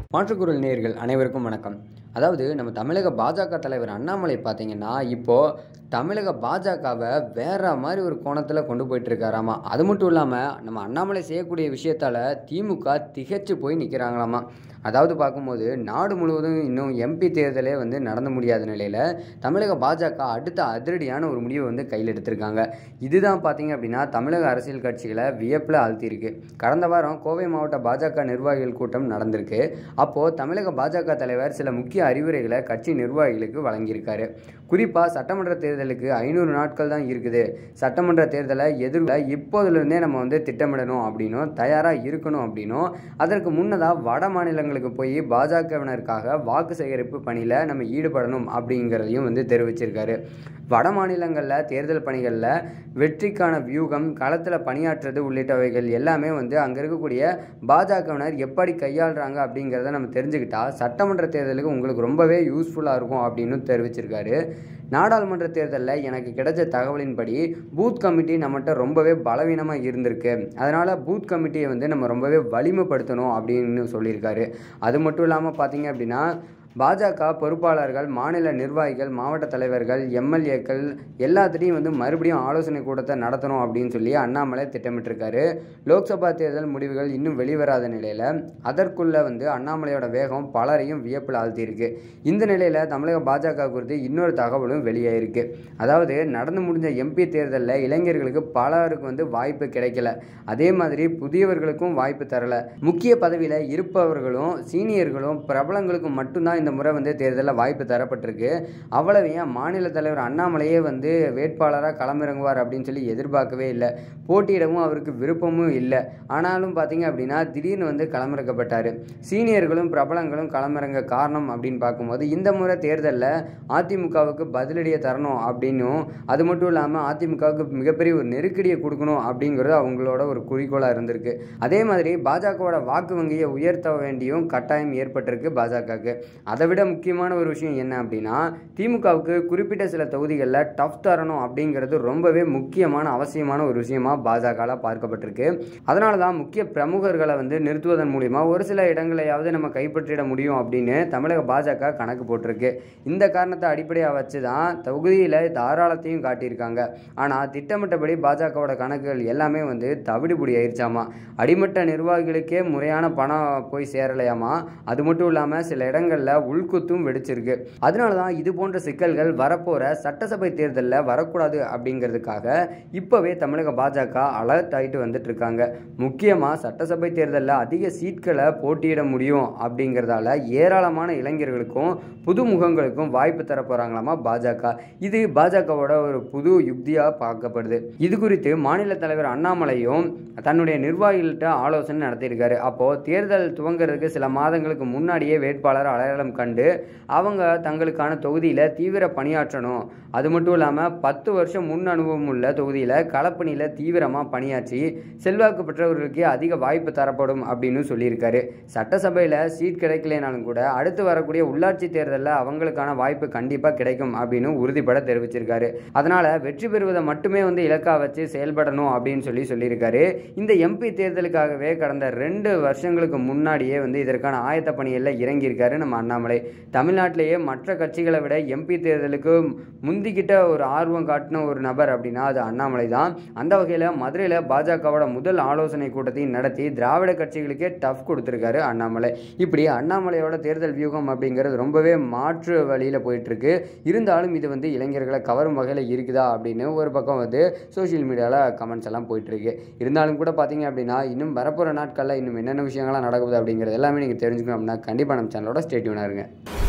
மாற்றுக்குரல் நேயர்கள் அனைவருக்கும் வணக்கம் அதாவது நம்ம தமிழக பாஜக தலைவர் அண்ணாமலை பார்த்தீங்கன்னா இப்போது தமிழக பாஜகவை வேற மாதிரி ஒரு கோணத்தில் கொண்டு போயிட்டு இருக்காராமா அது மட்டும் இல்லாமல் நம்ம அண்ணாமலை செய்யக்கூடிய விஷயத்தால் திமுக திகைச்சு போய் நிற்கிறாங்களாமா அதாவது பார்க்கும்போது நாடு முழுவதும் இன்னும் எம்பி தேர்தலே வந்து நடந்த முடியாத நிலையில் தமிழக பாஜக அடுத்த அதிரடியான ஒரு முடிவை வந்து கையில் எடுத்திருக்காங்க இதுதான் பார்த்தீங்க அப்படின்னா தமிழக அரசியல் கட்சிகளை வியப்பில் ஆழ்த்தியிருக்கு கடந்த வாரம் கோவை மாவட்ட பாஜக நிர்வாகிகள் கூட்டம் நடந்திருக்கு அப்போது தமிழக பாஜக தலைவர் சில முக்கிய அறிவுரைகளை கட்சி நிர்வாகிகளுக்கு வழங்கியிருக்காரு குறிப்பாக சட்டமன்ற தேர்தலுக்கு ஐநூறு நாட்கள் தான் இருக்குது சட்டமன்ற தேர்தலை எதிர்ல இப்போதுலேருந்தே நம்ம வந்து திட்டமிடணும் அப்படின்னும் தயாராக இருக்கணும் அப்படின்னும் அதற்கு முன்னதாக வட மாநிலங்களுக்கு போய் பாஜகவினருக்காக வாக்கு சேகரிப்பு பணியில் நம்ம ஈடுபடணும் அப்படிங்கிறதையும் வந்து தெரிவிச்சிருக்காரு வட மாநிலங்களில் தேர்தல் பணிகளில் வெற்றிக்கான வியூகம் களத்தில் பணியாற்றுறது உள்ளிட்டவைகள் எல்லாமே வந்து அங்கே இருக்கக்கூடிய பாஜகவினர் எப்படி கையாளுறாங்க அப்படிங்கிறத நம்ம தெரிஞ்சுக்கிட்டா சட்டமன்ற தேர்தலுக்கு உங்களுக்கு ரொம்பவே யூஸ்ஃபுல்லாக இருக்கும் அப்படின்னு தெரிவிச்சிருக்காரு நாடாளுமன்ற தேர்தலில் எனக்கு கிடைச்ச தகவலின்படி பூத் கமிட்டி நம்மகிட்ட ரொம்பவே பலவீனமாக இருந்திருக்கு அதனால் பூத் கமிட்டியை வந்து நம்ம ரொம்பவே வலிமைப்படுத்தணும் அப்படின்னு சொல்லியிருக்காரு அது மட்டும் இல்லாமல் பார்த்தீங்க அப்படின்னா பாஜக பொறுப்பாளர்கள் மாநில நிர்வாகிகள் மாவட்ட தலைவர்கள் எம்எல்ஏக்கள் எல்லாத்துலேயும் வந்து மறுபடியும் ஆலோசனை கூட்டத்தை நடத்தணும் அப்படின்னு சொல்லி அண்ணாமலை திட்டமிட்டிருக்காரு லோக்சபா தேர்தல் முடிவுகள் இன்னும் வெளிவராத நிலையில் அதற்குள்ளே வந்து அண்ணாமலையோட வேகம் பலரையும் வியப்பில் ஆழ்த்தியிருக்கு இந்த நிலையில் தமிழக பாஜக குறித்து இன்னொரு தகவலும் வெளியாயிருக்கு அதாவது நடந்து முடிஞ்ச எம்பி தேர்தலில் இளைஞர்களுக்கு பலருக்கு வந்து வாய்ப்பு கிடைக்கல அதே மாதிரி புதியவர்களுக்கும் வாய்ப்பு தரல முக்கிய பதவியில் இருப்பவர்களும் சீனியர்களும் பிரபலங்களுக்கும் மட்டும்தான் இந்த முறை வந்து தேர்தலில் வாய்ப்பு தரப்பட்டிருக்கு அவ்வளவு ஏன் மாநில தலைவர் அண்ணாமலையே வந்து வேட்பாளராக களமிறங்குவார் அப்படின்னு சொல்லி எதிர்பார்க்கவே இல்லை போட்டியிடவும் அவருக்கு விருப்பமும் இல்லை ஆனாலும் பார்த்தீங்க அப்படின்னா திடீர்னு வந்து களமிறக்கப்பட்டார் சீனியர்களும் பிரபலங்களும் களமிறங்க காரணம் அப்படின்னு பார்க்கும்போது இந்த முறை தேர்தலில் அதிமுகவுக்கு பதிலடியை தரணும் அப்படின்னும் அது மட்டும் இல்லாமல் அதிமுகவுக்கு மிகப்பெரிய ஒரு நெருக்கடியை கொடுக்கணும் அப்படிங்கிறது அவங்களோட ஒரு குறிக்கோளாக இருந்திருக்கு அதே மாதிரி பாஜகவோட வாக்கு வங்கியை உயர்த்த வேண்டியும் கட்டாயம் ஏற்பட்டிருக்கு பாஜகவுக்கு அதை விட முக்கியமான ஒரு விஷயம் என்ன அப்படின்னா திமுகவுக்கு குறிப்பிட்ட சில தொகுதிகளில் டஃப் தரணும் அப்படிங்கிறது ரொம்பவே முக்கியமான அவசியமான ஒரு விஷயமா பாஜகவில் பார்க்கப்பட்டிருக்கு அதனால தான் முக்கிய பிரமுகர்களை வந்து நிறுத்துவதன் மூலிமா ஒரு சில இடங்களையாவது நம்ம கைப்பற்றிட முடியும் அப்படின்னு தமிழக பாஜக கணக்கு போட்டிருக்கு இந்த காரணத்தை அடிப்படையாக வச்சு தான் தொகுதியில் தாராளத்தையும் காட்டியிருக்காங்க ஆனால் திட்டமிட்டபடி பாஜகவோட கணக்குகள் எல்லாமே வந்து தவிடுபடி ஆயிடுச்சாமா அடிமட்ட நிர்வாகிகளுக்கே முறையான பணம் போய் சேரலையாமா அது மட்டும் இல்லாமல் சில இடங்களில் உள்குத்தும் வெடிச்சிருக்கு அதனால தான் இது போன்ற சிக்கல்கள் வரப்போகிற சட்டசபை தேர்தலில் வரக்கூடாது அப்படிங்கிறதுக்காக இப்போவே தமிழக பாஜக அலர்ட் ஆகிட்டு வந்துட்டு இருக்காங்க முக்கியமாக சட்டசபை தேர்தலில் அதிக சீட்களை போட்டியிட முடியும் அப்படிங்கிறதால ஏராளமான இளைஞர்களுக்கும் புது முகங்களுக்கும் வாய்ப்பு தர போகிறாங்களாமா பாஜக இது பாஜகவோட ஒரு புது யுக்தியாக பார்க்கப்படுது இது குறித்து மாநில தலைவர் அண்ணாமலையும் தன்னுடைய நிர்வாகிகள்கிட்ட ஆலோசனை நடத்தியிருக்காரு அப்போது தேர்தல் துவங்குறதுக்கு சில மாதங்களுக்கு முன்னாடியே வேட்பாளர் அடையாளம் கண்டு அவங்க தங்களுக்கான தொகுதியில் தீவிர பணியாற்றணும் அது மட்டும் இல்லாமல் பத்து வருஷம் முன் அனுபவம் உள்ள தொகுதியில் களப்பணியில் தீவிரமாக பணியாற்றி செல்வாக்கு பெற்றவர்களுக்கே அதிக வாய்ப்பு தரப்படும் அப்படின்னு சொல்லியிருக்காரு சட்டசபையில் சீட் கிடைக்கலனாலும் கூட அடுத்து வரக்கூடிய உள்ளாட்சி தேர்தலில் அவங்களுக்கான வாய்ப்பு கண்டிப்பாக கிடைக்கும் அப்படின்னு உறுதிப்பட தெரிவிச்சிருக்காரு அதனால் வெற்றி பெறுவதை மட்டுமே வந்து இலக்காக வச்சு செயல்படணும் அப்படின்னு சொல்லி சொல்லியிருக்காரு இந்த எம்பி தேர்தலுக்காகவே கடந்த ரெண்டு வருஷங்களுக்கு முன்னாடியே வந்து இதற்கான ஆயத்த பணியில் இறங்கியிருக்காரு நம்ம அண்ணாமலை தமிழ்நாட்டிலேயே மற்ற கட்சிகளை விட எம்பி தேர்தலுக்கு முந்திக்கிட்ட ஒரு ஆர்வம் காட்டின ஒரு நபர் அப்படின்னா அது அண்ணாமலை தான் அந்த வகையில் மதுரையில் பாஜகவோட முதல் ஆலோசனை கூட்டத்தையும் நடத்தி திராவிட கட்சிகளுக்கே டஃப் கொடுத்துருக்காரு அண்ணாமலை இப்படி அண்ணாமலையோட தேர்தல் வியூகம் அப்படிங்கிறது ரொம்பவே மாற்று வழியில் போயிட்டுருக்கு இருந்தாலும் இது வந்து இளைஞர்களை கவரும் வகையில் இருக்குதா அப்படின்னு ஒரு பக்கம் வந்து சோஷியல் மீடியாவில் கமெண்ட்ஸ் எல்லாம் போயிட்டுருக்கு இருந்தாலும் கூட பார்த்தீங்க அப்படின்னா இன்னும் வரப்போகிற நாட்களில் இன்னும் என்னென்ன விஷயங்கள்லாம் நடக்குது அப்படிங்கிறது எல்லாமே நீங்கள் தெரிஞ்சுக்கணும் அப்படின்னா கண்டிப்பாக நம்ம சேனலோட ஸ்டேட்யூனாக இருங்க